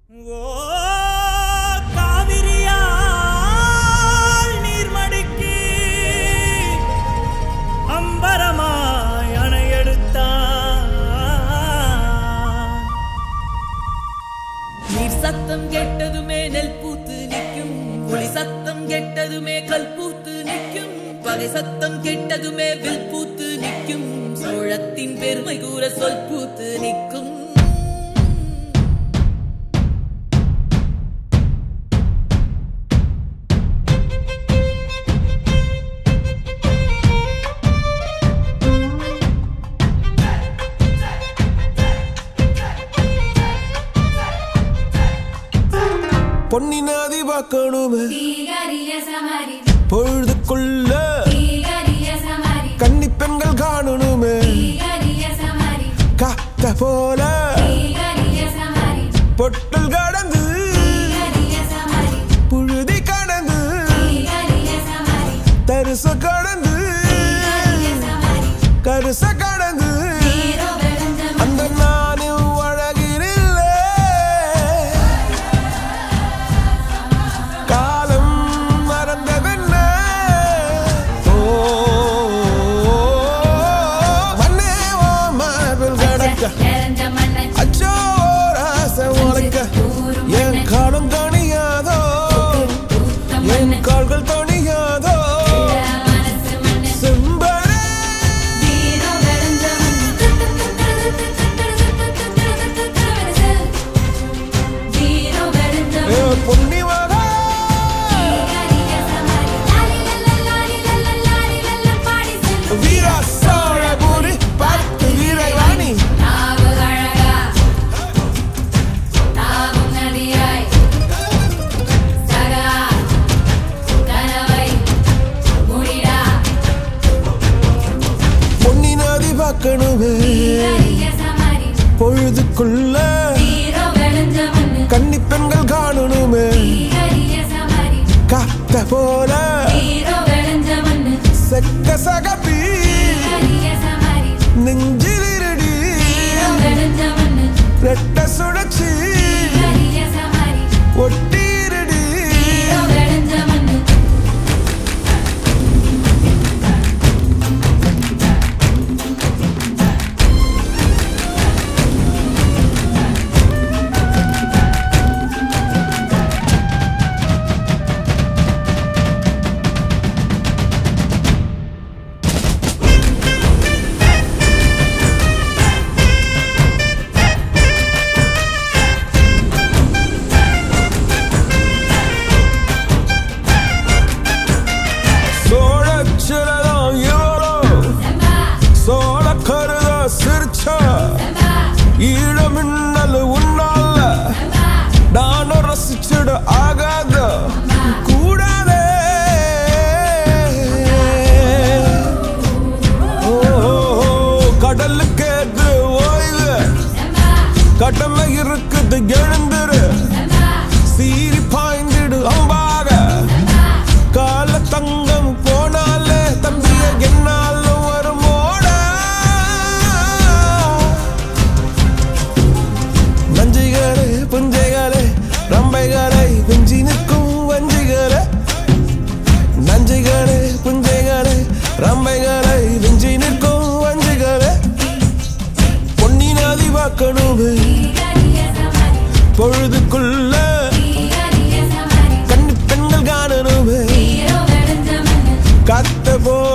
ஓ காவிரியால் நீர்மடுக்கி அம்பரமாய் அணையெடுத்தான் நீர் சத்தம் கெட்டதுமே நெல் பூத்து நிற்கும் ஒளி சத்தம் கெட்டதுமே கல் பூத்து நிற்கும் பகை சத்தம் கெட்டதுமே வில் பூத்து நிற்கும் சோழத்தின் பெருமை கூற சொல் பூத்து நிற்கும் பொன்னி நதி பார்க்கணுமே தீகரிய சமரி பொழுதுக்குள்ள தீகரிய சமரி கன்னி பெண்கள் காணணுமே தீகரிய சமரி காத்த போல தீகரிய சமரி பொட்டல் கடந்து தீகரிய சமரி புழுதி கடந்து தீகரிய சமரி தரிச கடந்து தீகரிய சமரி கருச கடந்து நீரோ வெளுஞ்சம் அந்த நானும் அழகினில்லே காலம் மறந்ததென்ன ஓ மண்ணே ஓ மார்பில் கடக்க நிறைஞ்ச மண்ணை அச்சோ ராச உனக்க என் காலம் தணியாதோ ஊத்தம் என் மண்ணை கால்கள் தணியாதோ மனசு மண்ணை செம்பரே நீரோ வெளுஞ்சம் நீரோ வெளுஞ்சம் ஏ பொன்னி மகா தீகரிய சமரி லாலி லல்லா லாலி லல்லா லாலி லல்லா பாடி செல்லும் வீரா சோழபுரி பார்த்து வீரவாணி நாவு அழகா நாவும் நதியாய் சகா கனவை முடிடா பொன்னி நதி பார்க்கணுமே தீகரிய சமரி பொழுதுக்குள்ள நீரோ வெளுஞ்ச மண்ணு கன்னி பெண்கள் காணணுமே தீகரிய சமரி காத்த போல நீரோ வெளுஞ்ச மண்ணு செக்க சகப்பி தீகரிய சமரி நெஞ்சிலிருடி நீரோ வெளுஞ்ச மண்ணு ரெட்ட சுழற்சி தீகரிய சமரி ஒட்டிருடி நீரோ வெளுஞ்ச மண்ணு சோழச்சிலதான் இவளோ செம்பா சோழ கருத சிரிச்சா செம்பா ஈழ மின்னல் உன்னால செம்பா நானும் ரசிச்சிட ஆகாத கூடாதே ஓ, கடலுக்கு எது ஓய்வு செம்பா கடமை இருக்குது எழுந்துரு செம்பா சீறி பாய்ந்திடு அம்பாக கால தங்கம் போனாலே தம்பிய என்னாலும் வருமோட நஞ்சிகளே புஞ்சைகளே ரம்பைகளை குஞ்சி நிற்கும் வஞ்சிகளே நஞ்சிகளே புஞ்சைகளே ரம்பைகளை விஞ்சி நிற்கும் வஞ்சிகளே பொன்னி நதி பார்க்கணுமே தீகரிய சமரி பொழுதுக்குள்ள தீகரிய சமரி கண்ணு பெண்கள் காணணுமே நீரோ வெளுஞ்ச மண்ணு காத்த போ